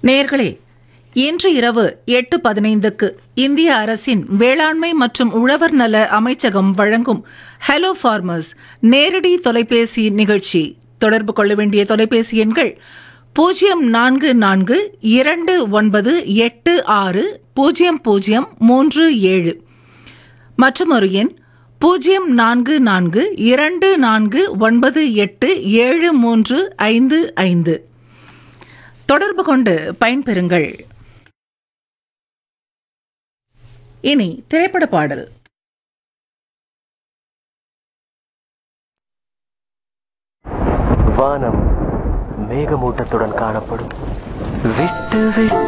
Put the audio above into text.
நேர்களே இன்று இரவு எட்டு பதினைந்துக்கு இந்திய அரசின் வேளாண்மை மற்றும் உழவர் நல அமைச்சகம் வழங்கும் ஹலோ ஃபார்மர்ஸ் நேரடி தொலைபேசி நிகழ்ச்சி தொடர்பு கொள்ள வேண்டிய தொலைபேசி எண்கள் பூஜ்ஜியம் நான்கு நான்கு இரண்டு ஒன்பது எட்டு ஆறு பூஜ்ஜியம் பூஜ்ஜியம் மூன்று ஏழு மற்றும் ஒரு எண் பூஜ்ஜியம் நான்கு நான்கு இரண்டு நான்கு ஒன்பது எட்டு ஏழு மூன்று ஐந்து ஐந்து தொடர்பு கொண்டு பயன்பெறுங்கள் இனி திரைப்பட பாடல் வானம் மேகமூட்டத்துடன் காணப்படும் விட்டு விட்டு